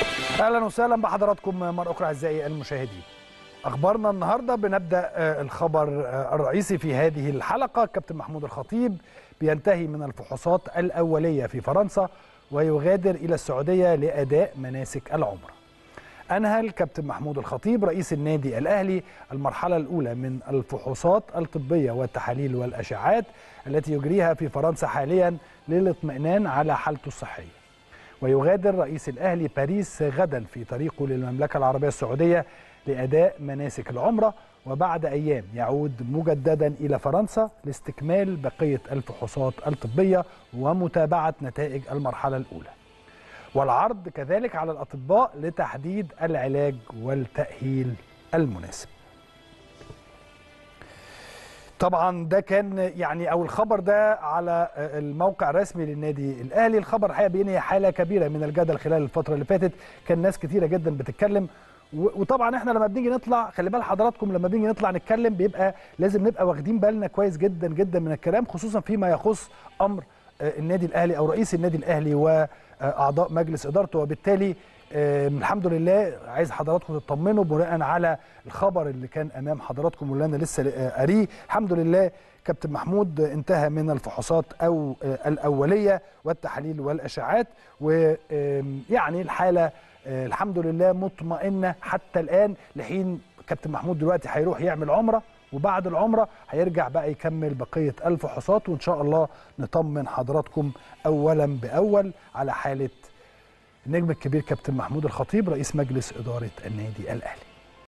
اهلا وسهلا بحضراتكم مره اخرى اعزائي المشاهدين اخبارنا النهارده بنبدا الخبر الرئيسي في هذه الحلقه كابتن محمود الخطيب بينتهي من الفحوصات الاوليه في فرنسا ويغادر الى السعوديه لاداء مناسك العمره انهى الكابتن محمود الخطيب رئيس النادي الاهلي المرحله الاولى من الفحوصات الطبيه والتحاليل والاشعاعات التي يجريها في فرنسا حاليا للاطمئنان على حالته الصحيه ويغادر رئيس الأهلي باريس غدا في طريقه للمملكة العربية السعودية لأداء مناسك العمرة وبعد أيام يعود مجددا إلى فرنسا لاستكمال بقية الفحوصات الطبية ومتابعة نتائج المرحلة الأولى والعرض كذلك على الأطباء لتحديد العلاج والتأهيل المناسب طبعا ده كان يعني او الخبر ده على الموقع الرسمي للنادي الاهلي الخبر الحقيقه بينهي حاله كبيره من الجدل خلال الفتره اللي فاتت كان ناس كتيره جدا بتتكلم وطبعا احنا لما بنيجي نطلع خلي بال حضراتكم لما بنيجي نطلع نتكلم بيبقى لازم نبقى واخدين بالنا كويس جدا جدا من الكلام خصوصا فيما يخص امر النادي الاهلي او رئيس النادي الاهلي واعضاء مجلس ادارته وبالتالي الحمد لله عايز حضراتكم تطمنوا بناء على الخبر اللي كان امام حضراتكم واللي انا لسه قاريه الحمد لله كابتن محمود انتهى من الفحوصات او الاوليه والتحاليل والاشعاعات ويعني الحاله الحمد لله مطمئنه حتى الان لحين كابتن محمود دلوقتي هيروح يعمل عمره وبعد العمره هيرجع بقى يكمل بقيه الفحوصات وان شاء الله نطمن حضراتكم اولا باول على حاله النجم الكبير كابتن محمود الخطيب رئيس مجلس إدارة النادي الأهلي